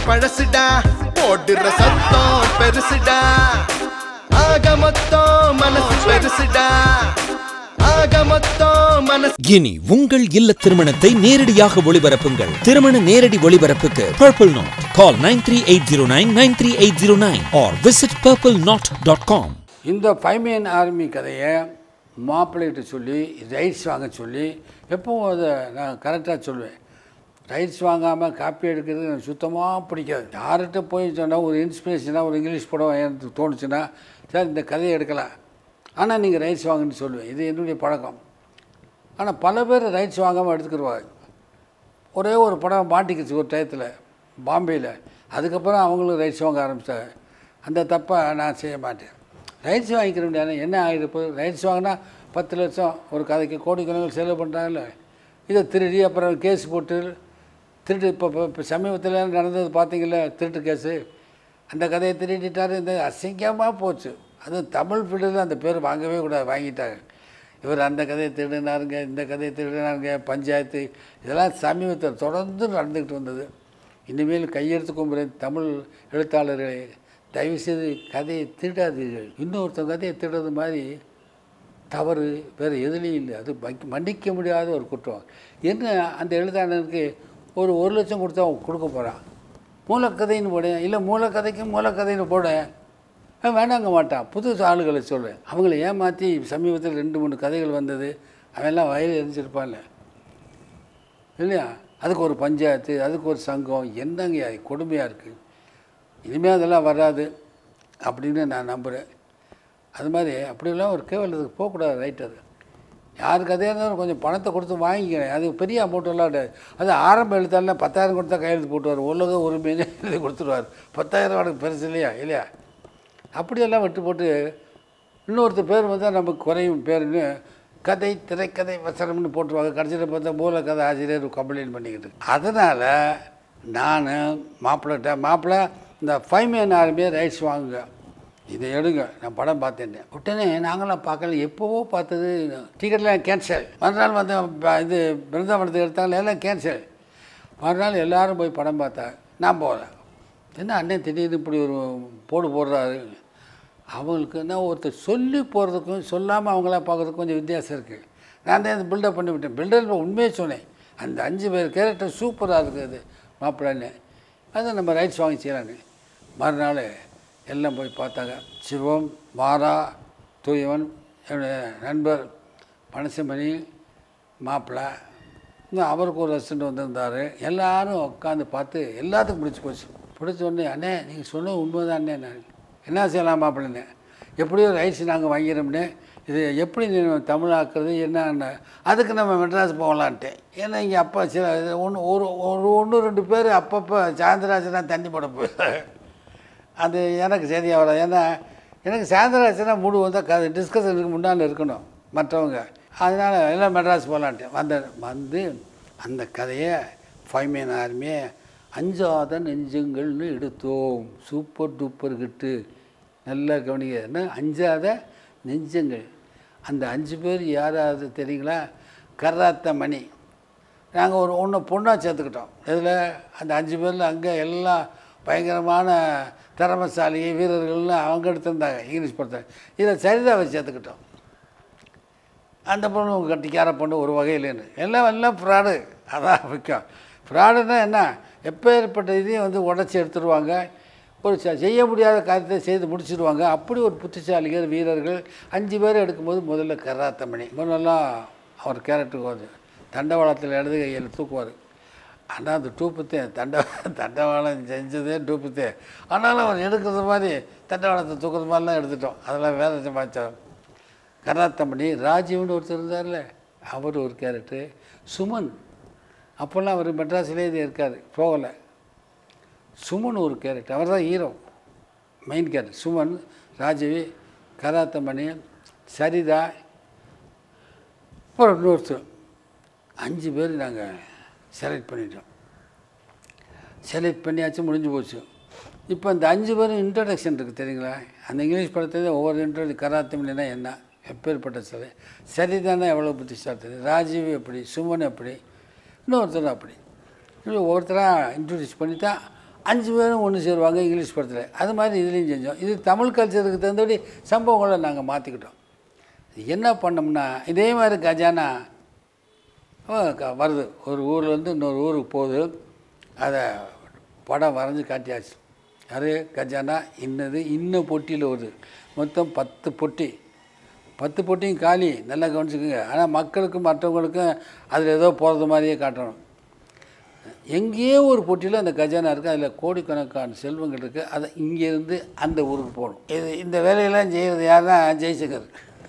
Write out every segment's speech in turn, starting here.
பழசுடா போடுற சத்தம் பெருசுடா ஆக மொத்தம் மனசு பெருசுடா ஆக மொத்தம் மனசு இனி உங்கள் இல்ல திருமணத்தை நேரடியாக ஒளிபரப்புங்கள் திருமண நேரடி ஒளிபரப்புக்கு purple knot call nine three eight zero nine nine three eight zero nine or visit purple knot dot com இந்த ஃபைமேன் ஆர்மி கதையை மாப்பிள்ளைகிட்ட சொல்லி ரைட்ஸ் வாங்க சொல்லி எப்பவும் அதை நான் கரெக்டாக சொல்லுவேன் ரைட்ஸ் வாங்காமல் காப்பி எடுக்கிறது எனக்கு சுத்தமாக பிடிக்காது யார்கிட்ட போய் சொன்னால் ஒரு இன்ஸ்பிரேஷனாக ஒரு இங்கிலீஷ் படம் எனக்கு தோணுச்சுன்னா சார் இந்த கதையை எடுக்கலாம் ஆனால் நீங்கள் ரைட்ஸ் வாங்கன்னு சொல்லுவேன் இது என்னுடைய பழக்கம் ஆனால் பல பேர் ரைட்ஸ் வாங்காமல் எடுத்துக்கிடுவாங்க ஒரே ஒரு படம் மாட்டிக்கிச்சு ஒரு டயத்தில் பாம்பேயில் அதுக்கப்புறம் அவங்களும் ரைட்ஸ் வாங்க ஆரம்பித்தாங்க அந்த தப்பை நான் செய்ய மாட்டேன் ரைட்ஸ் வாங்கிக்கிற முடியாது என்ன ஆகிடுப்பு ரைட்ஸ் வாங்கினா பத்து லட்சம் ஒரு கதைக்கு கோடிக்கணக்கில் செலவு பண்ணுறாங்கல்ல இதை திருடி அப்புறம் கேஸ் போட்டு திருட்டு இப்போ இப்போ இப்போ சமீபத்தில் நடந்தது பார்த்தீங்கல்ல திருட்டு கேஸு அந்த கதையை திருடிட்டாரு இந்த அசிங்கமாக போச்சு அது தமிழ் ஃபீல்டில் அந்த பேர் வாங்கவே கூடாது வாங்கிட்டாங்க இவர் அந்த கதையை திருடினாருங்க இந்த கதையை திருடினாருங்க பஞ்சாயத்து இதெல்லாம் சமீபத்தில் தொடர்ந்து நடந்துக்கிட்டு வந்தது இனிமேல் கையெழுத்து கும்புறேன் தமிழ் எழுத்தாளர்களே தயவுசெய்து கதையை திருடாதீர்கள் இன்னொருத்தர் கதையை திருடுறது மாதிரி தவறு வேறு எதுலேயும் இல்லை அது மன்னிக்க- மன்னிக்க முடியாத ஒரு குற்றம் என்ன அந்த எழுத்தாளருக்கு ஒரு ஒரு லட்சம் கொடுத்தா அவன் கொடுக்க போகிறான் மூலக்கதைன்னு போட இல்லை மூலக்கதைக்கு மூலக்கதைன்னு போட அவன் வேணாங்க மாட்டான் புது ஆளுகளை சொல்லுவேன் அவங்கள ஏமாற்றி சமீபத்தில் ரெண்டு மூணு கதைகள் வந்தது அவன்லாம் வயலில் எரிஞ்சிருப்பான்ல இல்லையா அதுக்கு ஒரு பஞ்சாயத்து அதுக்கு ஒரு சங்கம் என்னங்க கொடுமையாக இருக்குது இனிமேல் அதெல்லாம் வராது அப்படின்னு நான் நம்புகிறேன் அது மாதிரி அப்படிலாம் ஒரு கேவலத்துக்கு போகக்கூடாது ரைட் அது யாருக்கு அதே இருந்தாலும் கொஞ்சம் பணத்தை கொடுத்து வாங்கிக்கிறேன் அது பெரிய அமௌண்ட்டெல்லாம் கிடையாது அது ஆரம்ப எழுத்தாலும் பத்தாயிரம் கொடுத்தா கையெழுத்து போட்டுவார் உலக உரிமையிலே எழுதி கொடுத்துருவார் பத்தாயிரம் அவனுக்கு பெருசு இல்லையா இல்லையா அப்படியெல்லாம் விட்டு போட்டு இன்னொருத்தர் பேர் வந்தால் நமக்கு குறையும் பேருன்னு கதை திரைக்கதை வசனம்னு போட்டுருவாங்க கடைசியில் பார்த்தா மூல கதை ஆசிரியர் கம்ப்ளைண்ட் பண்ணிக்கிட்டு அதனால் நான் மாப்பிள்ளட்ட மாப்பிள்ளை இந்த ஃபைவ் மேன் ஆர்மியை ரைட்ஸ் வாங்குங்க இதை எடுங்க நான் படம் பார்த்தேன் உடனே நாங்களாம் பார்க்கல எப்போவோ பார்த்தது டிக்கெட்லாம் கேன்சல் மறுநாள் வந்து ப- இது பிருந்தாவனத்துக்கு எடுத்தாங்க எல்லாம் கேன்சல் மறுநாள் எல்லாரும் போய் படம் பார்த்தாங்க நான் போகிறேன் என்ன அண்ணன் திடீர்னு இப்படி ஒரு போடு போடுறாரு அவங்களுக்கு என்ன ஒருத்தர் சொல்லி போகிறதுக்கும் சொல்லாமல் அவங்களாம் பார்க்குறதுக்கும் கொஞ்சம் வித்தியாசம் இருக்குது நான் தான் பில்டப் பண்ணி விட்டேன் பில்டப் உண்மையே சொன்னேன் அந்த அஞ்சு பேர் கேரக்டர் சூப்பராக இருக்குது மாப்பிள்ளைன்னு அதை நம்ம ரைட்ஸ் வாங்கி செய்யலான்னு மறுநாள் எல்லாம் போய் பார்த்தாங்க சிவம் மாறா தூயவன் என்னுடைய நண்பர் பனசமணி மாப்பிள்ளை இன்னும் அவருக்கு ஒரு அசிஸ்டண்ட் வந்திருந்தார் எல்லாரும் உட்காந்து பார்த்து எல்லாத்துக்கும் பிடிச்சி போச்சு பிடிச்ச உடனே அண்ணே நீங்கள் சொன்னது உண்மைதான் அண்ணே நான் என்ன செய்யலாம் மாப்பிள்ளைன்னு எப்படியோ ரைட்ஸ் நாங்கள் வாங்கிடும்னே இது எப்படி நீ தமிழாக்குறது என்ன அதுக்கு நம்ம மெட்ராஸ் போகலான்ட்டேன் ஏன்னா இங்கே அப்பா சில ஒன்று ஒரு ஒரு ஒன்று ரெண்டு பேர் அப்பப்போ சாயந்தராஜனா தண்ணி போட போயிடுறாங்க அது எனக்கு சரியாக வராது ஏன்னா எனக்கு சாயந்தராஜனா மூடு வந்தால் க டிஸ்கஷனுக்கு முன்னால் இருக்கணும் மற்றவங்க அதனால் எல்லாம் மெட்ராஸ் போகலான்ட்டு வந்த வந்து அந்த கதையை ஃபைவ் மேன் ஆர்மியை அஞ்சாத நெஞ்சங்கள்னு எடுத்தோம் சூப்பர் டூப்பர் கிட்டு நல்லா கவனிக்க என்ன அஞ்சாத நெஞ்சங்கள் அந்த அஞ்சு பேர் யாராவது தெரியுங்களா கர்ராத்த மணி நாங்கள் ஒரு ஒன்று பொண்ணாக சேர்த்துக்கிட்டோம் இதில் அந்த அஞ்சு பேரில் அங்கே எல்லாம் பயங்கரமான திறமசாலி வீரர்கள்னு அவங்க எடுத்திருந்தாங்க இங்கிலீஷ் படத்தை இதில் சரிதாவை சேர்த்துக்கிட்டோம் அந்த பொண்ணு கட்டிக்கார பொண்ணு ஒரு வகையிலேன்னு எல்லாம் எல்லாம் ஃப்ராடு அதான் முக்கியம் ஃப்ராடுன்னா என்ன எப்பேற்பட்ட இதையும் வந்து உடச்சி எடுத்துருவாங்க ஒரு செ- செய்ய முடியாத காரியத்தை செய்து முடிச்சிடுவாங்க அப்படி ஒரு புத்திசாலிகள் வீரர்கள் அஞ்சு பேர் எடுக்கும்போது முதல்ல கராத்தமணி முதல்லாம் அவர் கேரக்டருக்கு வருது தண்டவாளத்தில் இடது கையில் தூக்குவார் ஆனால் அந்த டூப்புத்தே தண்ட தண்டவாளம் செஞ்சதே டூப்புத்தே ஆனாலும் அவர் எடுக்கிறது மாதிரி தண்டவாளத்தை தூக்குறது மாதிரிலாம் எடுத்துட்டோம் அதெல்லாம் வேற சமாச்சாரம் கராத்தம்பணி ராஜீவ்னு ஒருத்தர் இருந்தார்ல அவர் ஒரு கேரக்டரு சுமன் அப்போல்லாம் அவர் மெட்ராஸ்லேயே இது இருக்காது போகலை சுமன் ஒரு கேரக்டர் அவர் தான் ஹீரோ மெயின் கேரக்டர் சுமன் ராஜீவி கராத்தமணி சரிதா அப்புறம் இன்னொருத்தர் அஞ்சு பேர் நாங்கள் செலக்ட் பண்ணிட்டோம் செலக்ட் பண்ணியாச்சு முடிஞ்சு போச்சு இப்போ அந்த அஞ்சு பேரும் இன்ட்ரடக்ஷன் இருக்குது தெரியுங்களா அந்த இங்கிலீஷ் படத்துல ஒவ்வொரு இன்ட்ரோ கராத்தமிழ்னா என்ன எப்பேற்பட்ட சிலை சரிதானே எவ்வளோ புத்திசாலி ராஜீவ் எப்படி சுமன் எப்படி இன்னொருத்தர் அப்படி இப்படி ஒவ்வொருத்தராக இன்ட்ரடியூஸ் பண்ணி தான் அஞ்சு பேரும் ஒன்று சேருவாங்க இங்கிலீஷ் படத்தில் அது மாதிரி இதுலேயும் செஞ்சோம் இது தமிழ் கல்ச்சருக்கு தகுந்தபடி சம்பவங்களை நாங்கள் மாற்றிக்கிட்டோம் என்ன பண்ணோம்னா இதே மாதிரி கஜானா அவன் க- வருது ஒரு ஊர்லேருந்து இன்னொரு ஊருக்கு போகுது அதை படம் வரைஞ்சி காட்டியாச்சு யார் கஜானா இன்னது இன்ன பொட்டியில் வருது மொத்தம் பத்து பொட்டி பத்து பொட்டியும் காலி நல்லா கவனிச்சுக்கோங்க ஆனால் மக்களுக்கும் மற்றவங்களுக்கும் அதில் ஏதோ போகிறது மாதிரியே காட்டணும் எங்கேயோ ஒரு பொட்டியில் அந்த கஜானா இருக்குது அதில் கோடிக்கணக்கான செல்வங்கள் இருக்குது அதை இங்கேருந்து அந்த ஊருக்கு போகணும் இது இந்த வேலையெல்லாம் செய்கிறது யாருன்னா ஜெய்சங்கர்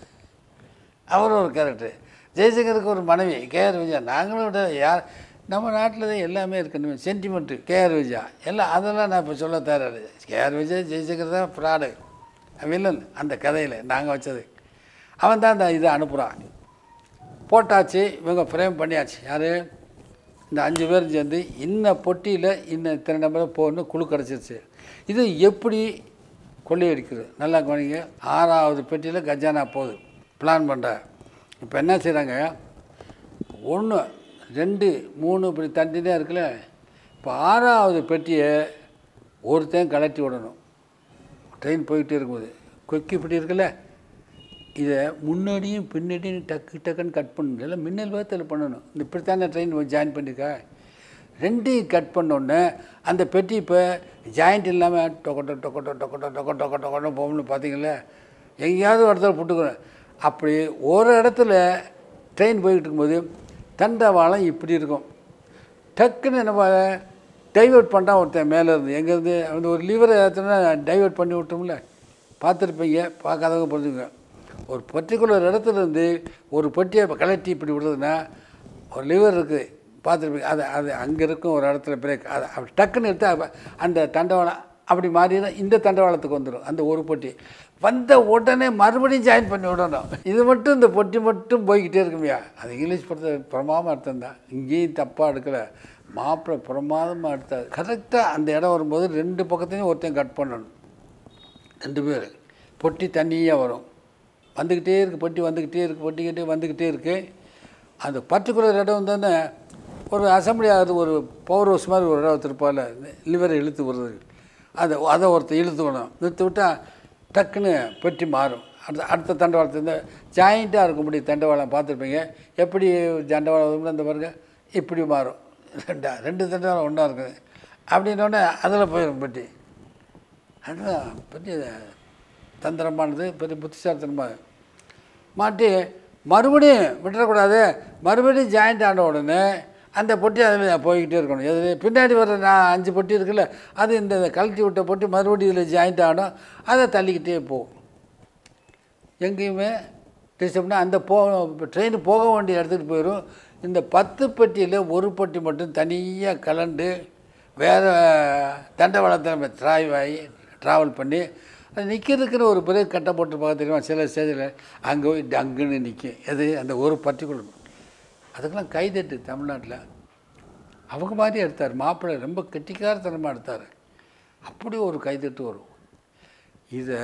அவர் ஒரு கேரக்டர் ஜெய்சங்கருக்கு ஒரு மனைவி கேஆர் விஜயா நாங்களும் விட யார் நம்ம நாட்டில் தான் எல்லாமே இருக்கணும் சென்டிமெண்ட்டு கேஆர் விஜயா எல்லாம் அதெல்லாம் நான் இப்போ சொல்ல தயாராது கேஆர் விஜய் ஜெய்சங்கர் தான் ஃப்ராடு வில்லன் அந்த கதையில் நாங்கள் வச்சது அவன் தான் அந்த இதை அனுப்புகிறான் போட்டாச்சு இவங்க ஃப்ரேம் பண்ணியாச்சு யார் இந்த அஞ்சு பேரும் சேர்ந்து இன்ன பொட்டியில் இன்ன இத்தனை நம்பர் போகணும்னு குழு கிடச்சிருச்சு இது எப்படி கொள்ளையடிக்கிறது நல்லா கவனிங்க ஆறாவது பெட்டியில் கஜானா போகுது பிளான் பண்ணுற இப்போ என்ன செய்கிறாங்க ஒன்று ரெண்டு மூணு இப்படி தண்டி தான் இருக்குல்ல இப்போ ஆறாவது பெட்டியை ஒருத்தன் கலட்டி விடணும் ட்ரெயின் போயிட்டே இருக்கும்போது கொக்கி இப்படி இருக்குல்ல இதை முன்னாடியும் பின்னாடியும் டக்கு டக்குன்னு கட் பண்ணணும் இல்லை மின்னல் வேகத்தில் பண்ணணும் இந்த இப்படித்தானே ட்ரெயின் ஜாயின் பண்ணியிருக்கா ரெண்டையும் கட் பண்ணோடனே அந்த பெட்டி இப்போ ஜாயிண்ட் இல்லாமல் டொக்கட்டோ டொக்கட்டோ டொக்கட்டோ டொக்க டொக்க டொக்கட்டோ போகணும்னு பார்த்தீங்களா எங்கேயாவது ஒரு இடத்துல புட்டுக்கணும் அப்படி ஒரு இடத்துல ட்ரெயின் போய்கிட்டு இருக்கும்போது தண்டவாளம் இப்படி இருக்கும் டக்குன்னு நம்ம டைவர்ட் பண்ணால் ஒருத்தன் மேலே இருந்து எங்கேருந்து அந்த ஒரு லிவரை ஏற்றினா டைவர்ட் பண்ணி விட்டோம்ல பார்த்துருப்பீங்க பார்க்காதவங்க புரிஞ்சுங்க ஒரு பர்டிகுலர் இடத்துல இருந்து ஒரு பெட்டியை கலட்டி இப்படி விடுறதுன்னா ஒரு லிவர் இருக்குது பார்த்துருப்பீங்க அது அது அங்கே இருக்கும் ஒரு இடத்துல பிரேக் அது அப்படி டக்குன்னு எடுத்து அப்ப அந்த தண்டவாளம் அப்படி மாறினா இந்த தண்டவாளத்துக்கு வந்துடும் அந்த ஒரு பொட்டி வந்த உடனே மறுபடியும் ஜாயின் பண்ணி விடணும் இது மட்டும் இந்த பொட்டி மட்டும் போய்கிட்டே இருக்குமையா அது இங்கிலீஷ் படத்தை பிரமாதமாக அர்த்தம் தான் இங்கேயும் தப்பாக எடுக்கலை மாப்பிள்ளை பிரமாதமாக எடுத்தார் கரெக்டாக அந்த இடம் வரும்போது ரெண்டு பக்கத்துலையும் ஒருத்தன் கட் பண்ணணும் ரெண்டு பேர் பொட்டி தண்ணியாக வரும் வந்துக்கிட்டே இருக்குது பொட்டி வந்துக்கிட்டே இருக்குது பொட்டிக்கிட்டே வந்துக்கிட்டே இருக்குது அந்த பர்டிகுலர் இடம் தானே ஒரு அசம்பிளி ஆகுது ஒரு பவர் ஹவுஸ் மாதிரி ஒரு இடம் வச்சுருப்பால லிவரை இழுத்து விடுறது அதை அதை ஒருத்தர் இழுத்து விடணும் இழுத்து விட்டால் டக்குன்னு பெட்டி மாறும் அடுத்த அடுத்த தண்டவாளத்து இந்த ஜாயிண்ட்டாக இருக்கும்படி தண்டவாளம் பார்த்துருப்பீங்க எப்படி தண்டவாளம் வரும்னு அந்த பாருங்க இப்படி மாறும் ரெண்டா ரெண்டு தண்டவாளம் ஒன்றா இருக்குது அப்படின்னோடனே அதில் போயிடும் பெட்டி அதுதான் பெரிய தந்திரமானது பெரிய புத்திசாலித்தனமாக மாட்டி மறுபடியும் விட்டுறக்கூடாது மறுபடியும் ஜாயிண்ட் ஆன உடனே அந்த பொட்டி அதில் போய்கிட்டே இருக்கணும் எது பின்னாடி வர்ற நான் அஞ்சு பொட்டி இருக்குல்ல அது இந்த கழட்டி விட்ட பொட்டி மறுபடியும் இதில் ஜாயிண்ட் ஆகணும் அதை தள்ளிக்கிட்டே போகும் எங்கேயுமே டிஸ்டர்ப்னா அந்த போ ட்ரெயின் போக வேண்டிய இடத்துக்கு போயிடும் இந்த பத்து பெட்டியில் ஒரு பெட்டி மட்டும் தனியாக கலண்டு வேறு தண்டவாளத்தில் ட்ராய் ஆகி ட்ராவல் பண்ணி அது நிற்கிறதுக்குன்னு ஒரு பிரேக் கட்டை போட்டு பார்க்க தெரியுமா சில ஸ்டேஜில் அங்கே போய் டங்குன்னு நிற்கும் எது அந்த ஒரு பர்டிகுலர் அதுக்கெல்லாம் கைதட்டு தமிழ்நாட்டில் அவங்க மாதிரி எடுத்தார் மாப்பிள்ளை ரொம்ப கெட்டிக்காரத்தனமாக எடுத்தார் அப்படி ஒரு கைதட்டு வரும் இதை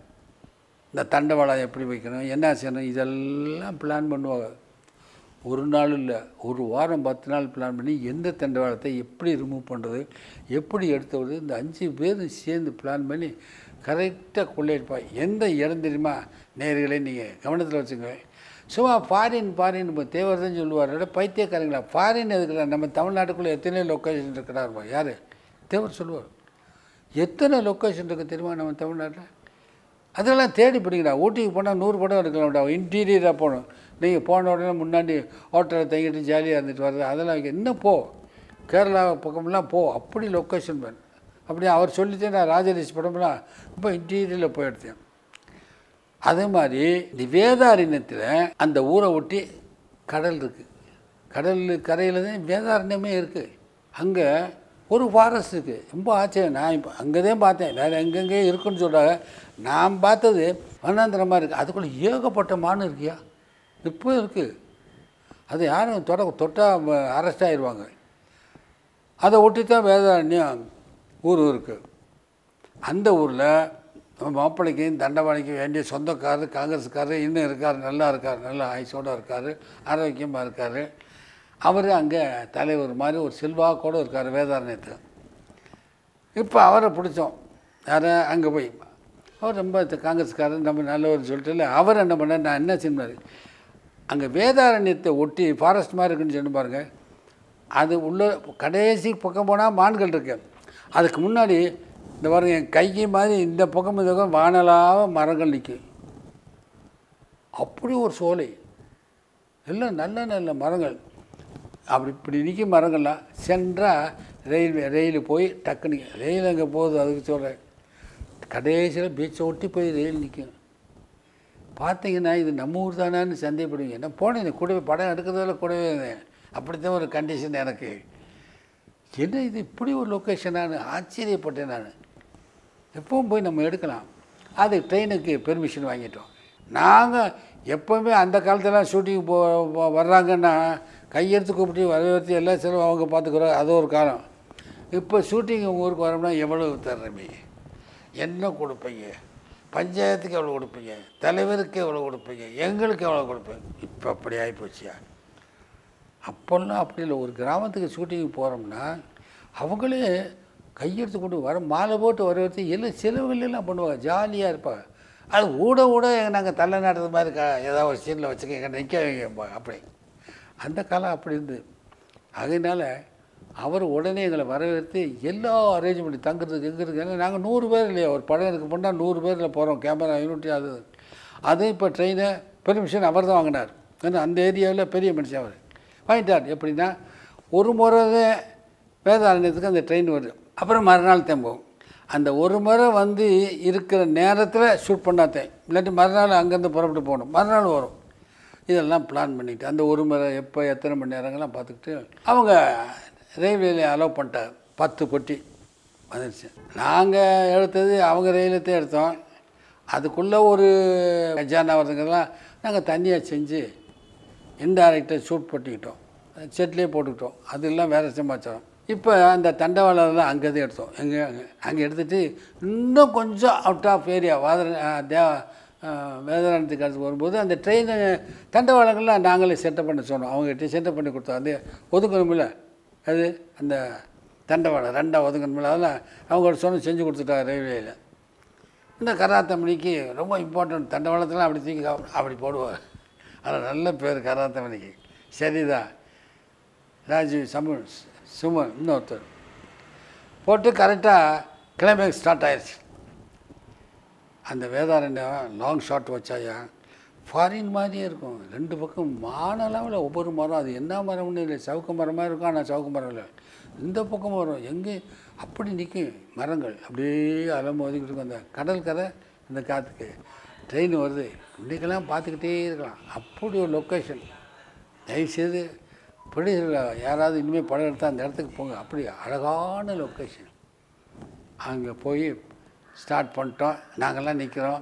இந்த தண்டவாளம் எப்படி வைக்கணும் என்ன செய்யணும் இதெல்லாம் பிளான் பண்ணுவாங்க ஒரு நாள் இல்லை ஒரு வாரம் பத்து நாள் பிளான் பண்ணி எந்த தண்டவாளத்தை எப்படி ரிமூவ் பண்ணுறது எப்படி எடுத்து வருது இந்த அஞ்சு பேரும் சேர்ந்து பிளான் பண்ணி கரெக்டாக கொள்ளையடிப்பா எந்த இடம் தெரியுமா நேர்களை நீங்கள் கவனத்தில் வச்சுங்க சும்மா ஃபாரின் ஃபாரின் இப்போ தேவர்தான் சொல்லுவார் அட பைத்தியக்காரங்களா ஃபாரின் எதுக்குறா நம்ம தமிழ்நாட்டுக்குள்ளே எத்தனை லொக்கேஷன் இருக்கிறாருப்பா யார் தேவர் சொல்லுவார் எத்தனை லொக்கேஷன் இருக்குது தெரியுமா நம்ம தமிழ்நாட்டில் அதெல்லாம் தேடி பிடிங்கடா ஊட்டிக்கு போனால் நூறு படம் எடுக்கலாம்டா இன்டீரியராக போகணும் நீங்கள் போன உடனே முன்னாடி ஹோட்டலில் தங்கிட்டு ஜாலியாக இருந்துட்டு வர்றது அதெல்லாம் இங்க இன்னும் போ கேரளா பக்கம்லாம் போ அப்படி லொக்கேஷன் மேன் அப்படி அவர் சொல்லிட்டு நான் ராஜரிஷி படம்லாம் இப்போ இன்டீரியரில் போய் எடுத்தேன் அதே மாதிரி இந்த வேதாரண்யத்தில் அந்த ஊரை ஒட்டி கடல் இருக்குது கடல் கரையில் தான் வேதாரண்யமே இருக்குது அங்கே ஒரு ஃபாரஸ்ட் இருக்குது ரொம்ப ஆச்சரியம் நான் இப்போ அங்கே தான் பார்த்தேன் வேறு எங்கெங்கே இருக்குன்னு சொல்கிறாங்க நான் பார்த்தது வண்ணாந்திரமாக இருக்குது அதுக்குள்ளே ஏகப்பட்ட மான் இருக்கியா இப்போ இருக்குது அது யாரும் தொட தொட்டால் அரெஸ்ட் ஆயிடுவாங்க அதை ஒட்டி தான் வேதாரண்யம் ஊர் இருக்குது அந்த ஊரில் நம்ம மாப்பிள்ளைக்கும் தண்டவாணிக்கும் வேண்டிய சொந்தக்காரர் காங்கிரஸ்காரர் இன்னும் இருக்கார் நல்லா இருக்கார் நல்லா ஆயுசோடு இருக்கார் ஆரோக்கியமாக இருக்கார் அவர் அங்கே தலைவர் மாதிரி ஒரு செல்வாக்கோடு இருக்கார் வேதாரண்யத்தில் இப்போ அவரை பிடிச்சோம் யாரை அங்கே போய் அவர் ரொம்ப த- காங்கிரஸ்காரர் நம்ம நல்லவர் சொல்லிட்டு இல்லை அவர் என்ன பண்ணார் நான் என்ன சொன்னார் அங்கே வேதாரண்யத்தை ஒட்டி ஃபாரஸ்ட் மாதிரி இருக்குன்னு சொன்ன பாருங்க அது உள்ள கடைசி பக்கம் போனால் மான்கள் இருக்கு அதுக்கு முன்னாடி இந்த பாருங்க என் கையை மாதிரி இந்த பக்கம் இந்த பக்கம் வானலாக மரங்கள் நிற்கும் அப்படி ஒரு சோலை எல்லாம் நல்ல நல்ல மரங்கள் அப்படி இப்படி நிற்கும் மரங்கள்லாம் சென்றால் ரயில் ரயில் போய் டக்குனு ரயில் அங்கே போகுது அதுக்கு சொல்கிறேன் கடைசியில் பீச்சை ஒட்டி போய் ரயில் நிற்கும் பார்த்தீங்கன்னா இது நம்ம ஊர் தானான்னு சந்தேகப்படுவீங்க நான் போனேன் கூடவே படம் எடுக்கிறதால கூடவே இருந்தேன் அப்படித்தான் ஒரு கண்டிஷன் எனக்கு என்ன இது இப்படி ஒரு லொக்கேஷனானு ஆச்சரியப்பட்டேன் நான் எப்பவும் போய் நம்ம எடுக்கலாம் அது ட்ரெயினுக்கு பெர்மிஷன் வாங்கிட்டோம் நாங்கள் எப்போவுமே அந்த காலத்துலாம் ஷூட்டிங் போ போ- வர்றாங்கன்னா கையெடுத்து கூப்பிட்டு வரவேற்று எல்லா செலவும் அவங்க பார்த்துக்குறோம் அது ஒரு காலம் இப்போ ஷூட்டிங் உங்கள் ஊருக்கு வரோம்னா எவ்வளவு தர்றமே என்ன கொடுப்பீங்க பஞ்சாயத்துக்கு எவ்வளோ கொடுப்பீங்க தலைவருக்கு எவ்வளோ கொடுப்பீங்க எங்களுக்கு எவ்வளோ கொடுப்பீங்க இப்போ அப்படி ஆகிப்போச்சியா அப்போல்லாம் அப்படி இல்லை ஒரு கிராமத்துக்கு ஷூட்டிங் போகிறோம்னா அவங்களே கையெடுத்து கொண்டு வர மாலை போட்டு வரவேற்று எல்லாம் செலவுகள் எல்லாம் பண்ணுவாங்க ஜாலியாக இருப்பாங்க அது ஊட ஊட நாங்கள் தள்ள நாட்டுறது மாதிரி க ஏதாவது ஒரு சீனில் வச்சுக்கோங்க நிற்க வைங்க அப்படி அந்த காலம் அப்படி இருந்தது அதனால் அவர் உடனே எங்களை வரவேற்று எல்லா அரேஞ்ச்மெண்ட் தங்குறதுக்கு எங்கிறதுக்கு ஏன்னா நாங்கள் நூறு பேர் இல்லையா ஒரு படம் எடுக்க போனால் நூறு பேரில் போகிறோம் கேமரா யூனிட்டி அது அது இப்போ ட்ரெயினை பெர்மிஷன் அவர் தான் வாங்கினார் ஏன்னா அந்த ஏரியாவில் பெரிய மனுஷன் அவர் வாங்கிட்டார் எப்படின்னா ஒரு முறை தான் வேதாரண்யத்துக்கு அந்த ட்ரெயின் வருது அப்புறம் மறுநாள் தேம்போம் அந்த ஒரு முறை வந்து இருக்கிற நேரத்தில் ஷூட் பண்ணாத்தேன் இல்லாட்டி மறுநாள் அங்கேருந்து புறப்பட்டு போகணும் மறுநாள் வரும் இதெல்லாம் பிளான் பண்ணிட்டு அந்த ஒரு முறை எப்போ எத்தனை மணி நேரங்கள்லாம் பார்த்துக்கிட்டு அவங்க ரயில்வேல அலோவ் பண்ணிட்டாங்க பத்து பொட்டி வந்துருச்சு நாங்கள் எடுத்தது அவங்க ரயிலத்தை எடுத்தோம் அதுக்குள்ளே ஒரு கஜானா வருதுங்கெல்லாம் நாங்கள் தனியாக செஞ்சு இன்டைரக்டாக ஷூட் பண்ணிக்கிட்டோம் செட்லேயே போட்டுக்கிட்டோம் அதெல்லாம் வேறு சமாச்சாரம் இப்போ அந்த தண்டவாளம்லாம் அங்கே தான் எடுத்தோம் எங்கே அங்கே அங்கே எடுத்துகிட்டு இன்னும் கொஞ்சம் அவுட் ஆஃப் ஏரியா வாதர தே வேதாரண்யத்துக்கு அடுத்து வரும்போது அந்த ட்ரெயின் தண்டவாளங்கள்லாம் நாங்களே செட்டப் பண்ண சொன்னோம் அவங்ககிட்ட செட்டப் பண்ணி கொடுத்தோம் அது ஒதுக்கணுமில்ல அது அந்த தண்டவாளம் ரெண்டாக ஒதுக்கணுமில்ல அதெல்லாம் அவங்கள்ட்ட சொன்ன செஞ்சு கொடுத்துட்டாங்க ரயில்வேயில் இந்த கராத்தமணிக்கு ரொம்ப இம்பார்ட்டன்ட் தண்டவாளத்தெல்லாம் அப்படி தூக்கி கா- அப்படி போடுவார் அதில் நல்ல பேர் கராத்தமணிக்கு சரிதான் ராஜீவ் சமன் சுமன் இன்னொருத்தர் போட்டு கரெக்டாக கிளைமேக்ஸ் ஸ்டார்ட் ஆயிடுச்சு அந்த வேதாரண்யம் லாங் ஷாட் வச்சாயா ஃபாரின் மாதிரியே இருக்கும் ரெண்டு பக்கம் மானளவில் ஒவ்வொரு மரம் அது என்ன மரம்னு இல்லை சவுக்கு மரமாக இருக்கும் ஆனால் சவுக்கு மரம் இல்லை இந்த பக்கம் வரும் எங்கே அப்படி நிற்கும் மரங்கள் அப்படியே அலம் ஒதுக்கிட்டு இருக்கும் அந்த கடல் கரை இந்த காற்றுக்கு ட்ரெயின் வருது இன்றைக்கெல்லாம் பார்த்துக்கிட்டே இருக்கலாம் அப்படி ஒரு லொக்கேஷன் தயவுசெய்து ப்ரொடியூசரில் யாராவது இனிமேல் படம் எடுத்தால் அந்த இடத்துக்கு போங்க அப்படி அழகான லொக்கேஷன் அங்கே போய் ஸ்டார்ட் பண்ணிட்டோம் நாங்கள்லாம் நிற்கிறோம்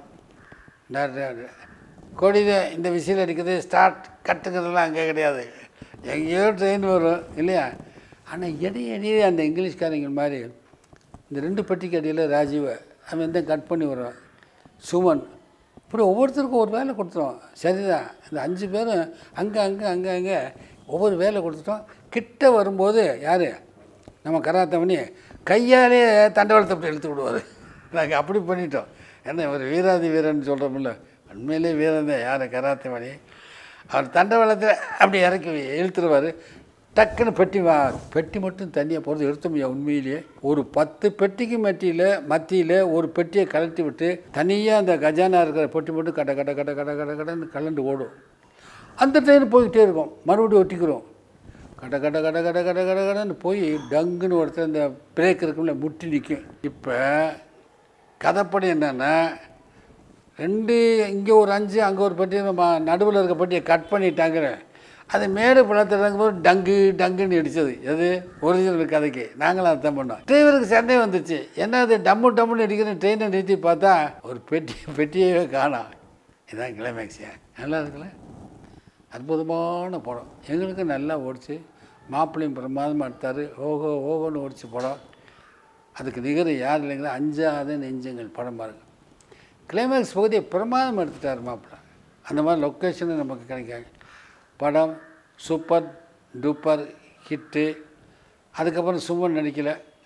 கொடித இந்த விசில் அடிக்கிறது ஸ்டார்ட் கட்டுக்கிறதுலாம் அங்கே கிடையாது எங்கேயோ ட்ரெயின் வரும் இல்லையா ஆனால் இடையே இடையே அந்த இங்கிலீஷ்காரங்க மாதிரி இந்த ரெண்டு பெட்டிக்கு அடியில் ராஜீவ அவன் தான் கட் பண்ணி வரும் சுமன் இப்படி ஒவ்வொருத்தருக்கும் ஒரு வேலை கொடுத்துருவோம் சரிதான் இந்த அஞ்சு பேரும் அங்கே அங்கே அங்கே அங்கே ஒவ்வொரு வேலை கொடுத்துட்டோம் கிட்ட வரும்போது யார் நம்ம கராத்தமணி கையாலே தண்டவாளத்தை அப்படி இழுத்து விடுவார் நாங்கள் அப்படி பண்ணிட்டோம் என்ன ஒரு வீராதி வீரன் சொல்கிறோம்ல உண்மையிலே வீரன் தான் யார் கராத்தமணி அவர் தண்டவாளத்தில் அப்படி இறக்கி இழுத்துருவார் டக்குன்னு பெட்டி வா பெட்டி மட்டும் தனியாக போகிறது எடுத்தோம்யா உண்மையிலேயே ஒரு பத்து பெட்டிக்கு மத்தியில் மத்தியில் ஒரு பெட்டியை கழட்டி விட்டு தனியாக அந்த கஜானா இருக்கிற பெட்டி மட்டும் கட கட கட கட கட கடன்னு கலண்டு ஓடும் அந்த ட்ரெயின் போய்கிட்டே இருக்கும் மறுபடியும் ஒட்டிக்கிறோம் கட கட கட கட கட கட கடன்னு போய் டங்குன்னு ஒருத்தர் இந்த பிரேக் இருக்கும்ல முட்டி நிற்கும் இப்போ கதைப்படி என்னென்னா ரெண்டு இங்கே ஒரு அஞ்சு அங்கே ஒரு பெட்டி நம்ம நடுவில் இருக்க பெட்டியை கட் பண்ணிட்டாங்க அது மேடு பழத்தில் இறங்கும்போது டங்கு டங்குன்னு இடிச்சது எது ஒரிஜினல் கதைக்கு நாங்களும் அர்த்தம் பண்ணோம் டிரைவருக்கு சண்டை வந்துச்சு என்ன அது டம்மு டம்முன்னு அடிக்கிற ட்ரெயினை நிறுத்தி பார்த்தா ஒரு பெட்டி பெட்டியவே காணோம் இதான் கிளைமேக்ஸியா நல்லா இருக்குல்ல அற்புதமான படம் எங்களுக்கு நல்லா ஓடிச்சு மாப்பிள்ளையும் பிரமாதமாக எடுத்தார் ஓஹோ ஓஹோன்னு ஓடிச்சு படம் அதுக்கு நிகர் யார் இல்லைங்களா அஞ்சாத நெஞ்சங்கள் படம் பாருங்க கிளைமேக்ஸ் பகுதியை பிரமாதம் எடுத்துட்டார் மாப்பிள்ளை அந்த மாதிரி லொக்கேஷனு நமக்கு கிடைக்காது படம் சூப்பர் டூப்பர் ஹிட்டு அதுக்கப்புறம் சுமன் நடிக்கலை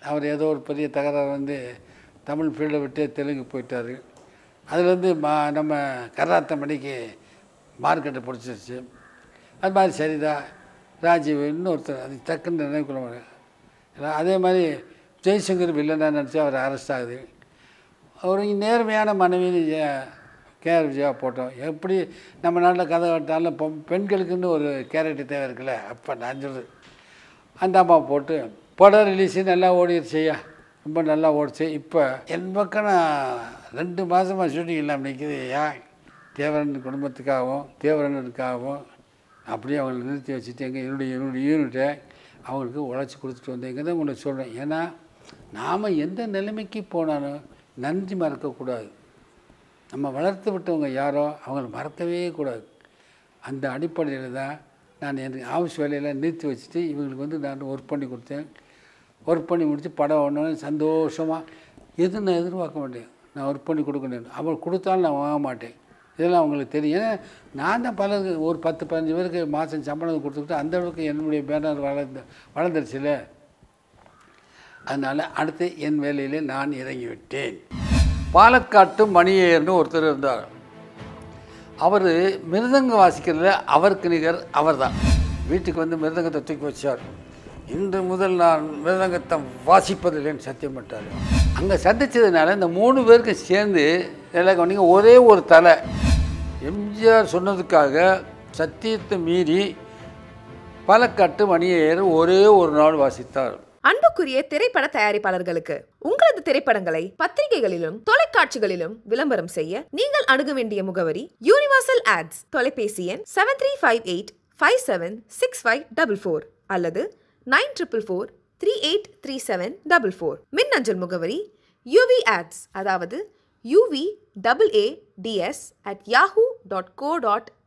அவர் ஏதோ ஒரு பெரிய தகராறு வந்து தமிழ் ஃபீல்டை விட்டு தெலுங்கு போயிட்டார் அதுலேருந்து மா நம்ம கராத்த மணிக்கு மார்க்கெட்டை பிடிச்சிருச்சு அது மாதிரி சரிதான் ராஜீவ் இன்னொருத்தர் அது டக்குன்னு நினைவுக்குள்ள வர- எல்லாம் அதே மாதிரி ஜெய்சங்கர் வில்லனாக நினச்சி அவர் அரெஸ்ட் ஆகுது ஒரு நேர்மையான மனைவின்னு கேஆர் விஜயா போட்டோம் எப்படி நம்ம நாட்டில் கதை கட்டாலும் பொ பெண்களுக்குன்னு ஒரு கேரக்டர் தேவை இருக்குல்ல அப்போ நான் சொல்கிறது அந்த அம்மா போட்டு படம் ரிலீஸு நல்லா ஓடிடுச்சையா ரொம்ப நல்லா ஓடிச்சு இப்போ என் பக்கம் நான் ரெண்டு மாதமாக ஷூட்டிங் இல்லாமல் நிற்கிது ஏன் தேவரன் குடும்பத்துக்காகவும் தேவரனுக்காகவும் அப்படியே அவங்களை நிறுத்தி வச்சுட்டு எங்கள் என்னுடைய என்னுடைய யூனிட்டை அவங்களுக்கு உழைச்சி கொடுத்துட்டு வந்தேங்க தான் உங்களை சொல்கிறேன் ஏன்னா நாம் எந்த நிலைமைக்கு போனாலும் நன்றி மறக்கக்கூடாது நம்ம வளர்த்து விட்டவங்க யாரோ அவங்கள மறக்கவே கூடாது அந்த அடிப்படையில் தான் நான் எனக்கு ஆஃபீஸ் வேலையெல்லாம் நிறுத்தி வச்சுட்டு இவங்களுக்கு வந்து நான் ஒர்க் பண்ணி கொடுத்தேன் ஒர்க் பண்ணி முடித்து படம் ஒன்று சந்தோஷமாக எதுவும் நான் எதிர்பார்க்க மாட்டேன் நான் ஒர்க் பண்ணி கொடுக்கணும் அவர் கொடுத்தாலும் நான் வாங்க மாட்டேன் இதெல்லாம் அவங்களுக்கு தெரியும் ஏன்னா நான் தான் பலருக்கு ஒரு பத்து பதினஞ்சு பேருக்கு மாதம் சம்பளம் கொடுத்துக்கிட்டு அந்த அளவுக்கு என்னுடைய பேனர் வளர்ந்து வளர்ந்துருச்சுல அதனால் அடுத்து என் வேலையிலே நான் இறங்கிவிட்டேன் பாலக்காட்டு மணியேர்னு ஒருத்தர் இருந்தார் அவர் மிருதங்கம் வாசிக்கிறதுல அவருக்கு நிகர் அவர்தான் வீட்டுக்கு வந்து மிருதங்கத்தை தூக்கி வச்சார் இன்று முதல் நான் மிருதங்கத்தை வாசிப்பதில்லைன்னு சத்தியம் பண்ணிட்டார் அங்கே சந்திச்சதுனால இந்த மூணு பேருக்கு சேர்ந்து நல்லா கவனிங்க ஒரே ஒரு தலை எம்ஜிஆர் சொன்னதுக்காக சத்தியத்தை மீறி பாலக்காட்டு மணியேர் ஒரே ஒரு நாள் வாசித்தார் அன்புக்குரிய திரைப்பட தயாரிப்பாளர்களுக்கு உங்களது திரைப்படங்களை பத்திரிகைகளிலும் தொலைக்காட்சிகளிலும் விளம்பரம் செய்ய நீங்கள் அணுக வேண்டிய முகவரி யூனிவர்சல் ஆட்ஸ் தொலைபேசி எண் seven three five eight five seven six five double four அல்லது nine triple four three eight three seven double four மின்னஞ்சல் முகவரி யூவி ஆட்ஸ் அதாவது UV double A DS at Yahoo dot co dot